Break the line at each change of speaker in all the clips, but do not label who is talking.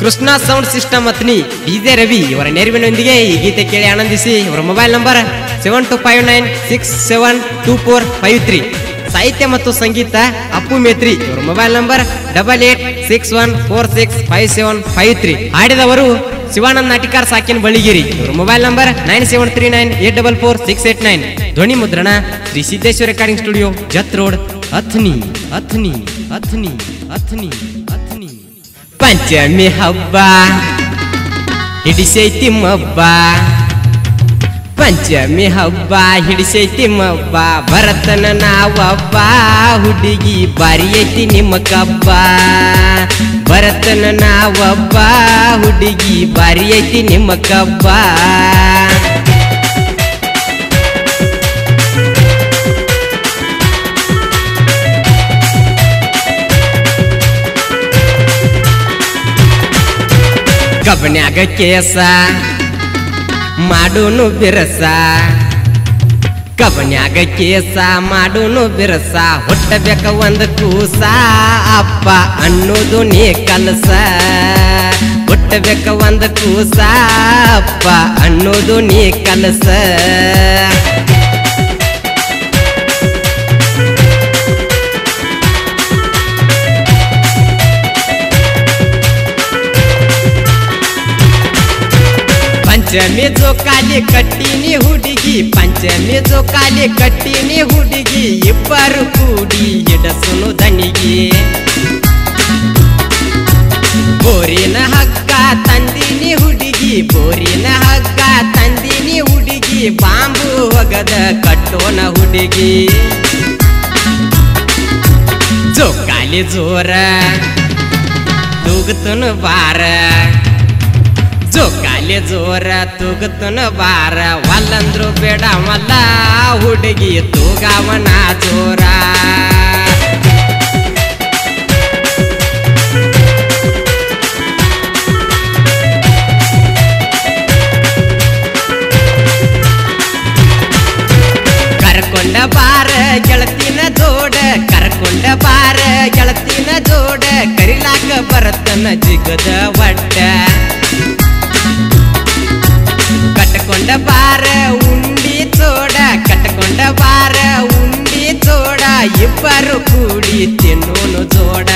Krishna sound system Athni DJ Ravi ಇವರ ನೆರವಿನೊಂದಿಗೆ ಈ ಗೀತೆ ಕೇಳಿ ಆನಂದಿಸಿ ಇವರ mobile number seven two five nine six seven two four five three ಸಾಹಿತ್ಯ ಮತ್ತು ಸಂಗೀತ ಅಪ್ಪು ಮೇತ್ರಿ ಇವರ mobile number double eight six one four six five seven five three ಹಾಡಿದವರು ಶಿವಾನಂದ್ ನಾಟಿಕಾರ್ ಸಾಕಿನ್ ಬಳಿಗಿರಿ ಇವರ mobile number nine seven three nine eight double four six eight nine ಧ್ವನಿ ಮುದ್ರಣ Shri Siddeshwara recording studio Jath road Athni Athni Athni Athni Athni Panchami ಹಬ್ಬ ಹಿಡಿಸೈತಿ ಮಬ್ಬ ಪಂಚಮಿ ಹಬ್ಬ ಹಿಡಿಸೈತಿ ಮಬ್ಬ ಭರತನ ನಾವಬ್ಬ ಹುಡುಗಿ ಬಾರಿ ಐತಿ ನಿಮ್ಮ ಕಬ್ಬ ಭರತನ ನಾವಬ್ಬ ಹುಡುಗಿ ಬಾರಿ ಐತಿ ನಿಮ್ಮ ಕಬ್ಬ ಕಬ್ಬನ್ಯಾಗ ಕೇಸ ಮಾಡೋನು ಬಿರಸ ಕಬ್ಬನ್ಯಾಗ ಕೇಸ ಮಾಡೋನು ಬಿರಸ ಹುಟ್ಟಬೇಕ ಒಂದು ಕೂಸ ಅಪ್ಪ ಅನ್ನೋದು ನೀ ಕಲಸ ಹುಟ್ಟಬೇಕ ಒಂದು ಕೂಸ ಅಪ್ಪ ಅನ್ನೋದು ನೀ ಕಲಸ ಪಂಚಮಿ ಜೋಕಾಲಿ ಕಟ್ಟಿನಿ ಹುಡುಗಿ ಪಂಚಮಿ ಜೋಕಾಲಿ ಕಟ್ಟಿನಿ ಹುಡುಗಿ ಇಬ್ಬರು ಕೂಡಿ ಎಡಸುನು ದಣಿಗಿ ಬೋರಿನ ಹಗ್ಗ ತಂದಿನಿ ಹುಡುಗಿ ಬೋರಿನ ಹಗ್ಗ ತಂದಿನಿ ಹುಡುಗಿ ಬಾಂಬು ಹೊಗದ ಕಟ್ಟೋನ ಹುಡುಗಿ ಜೋಕಾಲಿ ಜೋರ ತೂಗುತ್ತನು ಬಾರ ಜೋಕಾಲಿ ಜೋರ ತೂಗುತ್ತನ ಬಾರ ವಲ್ಲಂದ್ರು ಬೇಡ ಮಲ್ಲ ಹುಡುಗಿ ತೂಗಾವನ ಜೋರ ಕರ್ಕೊಂಡ ಬಾರ ಗೆಳತಿನ ಜೋಡ ಕರ್ಕೊಂಡ ಬಾರ ಗೆಳತಿನ ಜೋಡ ಕರಿಲಾಕ ಬರತನ ಜಿಗದ ಒಡ್ಡ ಕಟ್ಕೊಂಡ ಬಾರ ಉಂಡಿ ಚೋಡ ಕಟ್ಕೊಂಡ ಬಾರ ಉಂಡಿ ಚೋಡ ಇಬ್ಬರು ಕೂಡಿ ತಿನ್ನೋನು ಜೋಡ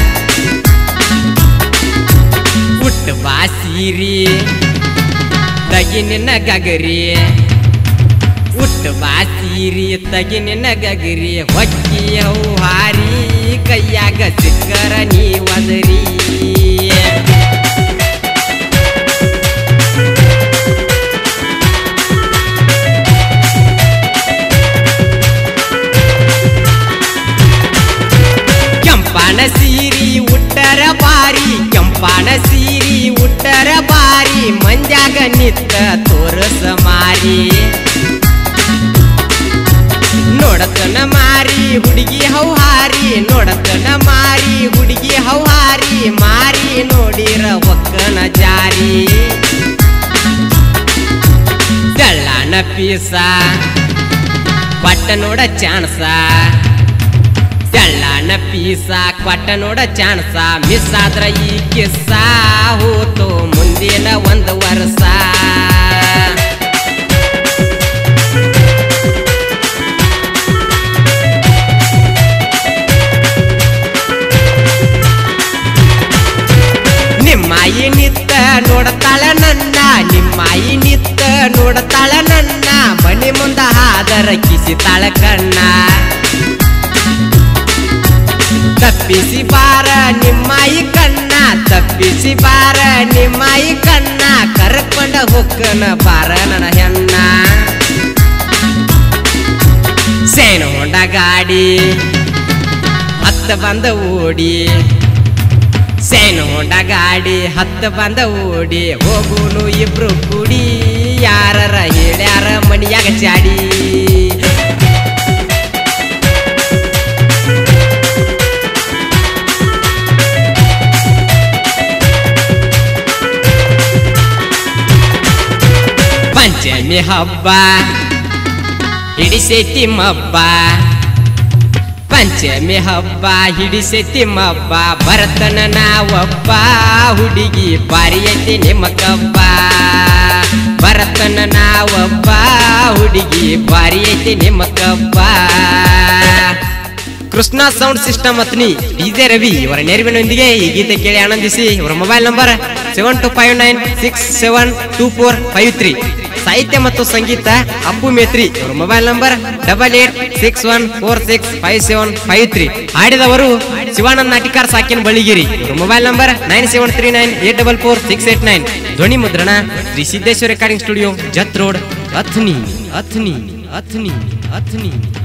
ಹುಟ್ಟು ಬಾಸೀರಿ ತಗಿ ನಿನ್ನ ಗಗರಿ ಹುಟ್ಟು ಬಾಸೀರಿ ತಗಿ ನಿನ್ನ ಗಗರಿ ಹೊಕ್ಕಿ ಹೂ ಹಾರಿ ಕೈಯಾಗ ಸಿಕ್ಕರ ನೀ ಒದರಿ ಕೆಂಪಾನ ಸೀರಿ ಉಟ್ಟರ ಬಾರಿ ಕೆಂಪಾನ ಸೀರಿ ಉಟ್ಟರ ಬಾರಿ ಮಂಜಾಗ ನಿತ್ತ ತೋರಸ ಮಾರಿ ನೋಡತನ ಮಾರಿ ಹುಡುಗಿ ಹೌಹಾರಿ ನೋಡತನ ಮಾರಿ ಹುಡುಗಿ ಹೌಹಾರಿ ಮಾರಿ ನೋಡಿರ ಒಕ್ಕನ ಜಾರಿ ತೆಳ್ಳನ ಪೀಸ ಪಟ್ಟ ನೋಡ ಚಾನ್ಸ ತೆಳ್ಳನ ಪೀಸ ಕೊಟ್ಟ ನೋಡ ಚಾನ್ಸ ಮಿಸ್ ಆದ್ರ ಈ ಕಿಸ್ಸ ಹೋತು ಮುಂದಿನ ಒಂದು ವರ್ಷ ನಿಮ್ಮಾಯಿ ನಿತ್ತ ನೋಡತಾಳ ನನ್ನ ನಿಮ್ಮಾಯಿ ನಿತ್ತ ನೋಡತಾಳ ನನ್ನ ಮನೆ ಮುಂದ ಹಾದರ ಕಿಸಿತಾಳ ಕಣ್ಣ ತಪ್ಪಿಸಿ ಬಾರ ನಿಮ್ಮಾಯಿ ಕಣ್ಣ ತಪ್ಪಿಸಿ ಬಾರ ನಿಮ್ಮಾಯಿ ಕಣ್ಣ ಕರ್ಕೊಂಡ ಹೊಕ್ಕನ ಬಾರ ನನ್ನ ಹೆಣ್ಣ ಸೇನು ಹೊಂಡ ಗಾಡಿ ಹತ್ತ ಬಂದ ಓಡಿ ಸೇನು ಹೊಂಡ ಗಾಡಿ ಹತ್ತ ಬಂದ ಓಡಿ ಹೋಗುನು ಇಬ್ರು ಕೂಡಿ ಯಾರರ ಹೇಳ್ಯಾರ ಮನಿಯಾಗ ಚಾಡಿ ಪಂಚಮಿ ಹಬ್ಬ ಹಿಡಿಸೈತಿ ಮಬ್ಬ ಪಂಚಮಿ ಹಬ್ಬ ಹಿಡಿಸೈತಿ ಮಬ್ಬ ಭರತನ ನಾವೊಬ್ಬ ಹುಡುಗಿ ಬಾರಿ ಐತಿ ನಿಮ್ಮ ಕಬ್ಬ ಭರತನ ನಾವೊಬ್ಬ ಹುಡುಗಿ ಬಾರಿ ಐತಿ ನಿಮ್ಮ ಕಬ್ಬ Krishna sound system Athni DJ Ravi ಇವರ ನೆರವಿನೊಂದಿಗೆ ಈ ಗೀತೆ ಕೇಳಿ ಆನಂದಿಸಿ ಇವರ mobile number seven two five nine six seven two four five three ಸಾಹಿತ್ಯ ಮತ್ತು ಸಂಗೀತ ಅಪ್ಪು ಮೇತ್ರಿ ಇವರ mobile number double eight six one four six five seven five three ಹಾಡಿದವರು ಶಿವಾನಂದ್ ನಾಟಿಕಾರ್ ಸಾಕಿನ್ ಬಳಿಗಿರಿ ಇವರ mobile number nine seven three nine eight double four six eight nine ಧ್ವನಿ ಮುದ್ರಣ Shri Siddeshwara recording studio Jath road Athni Athni Athni Athani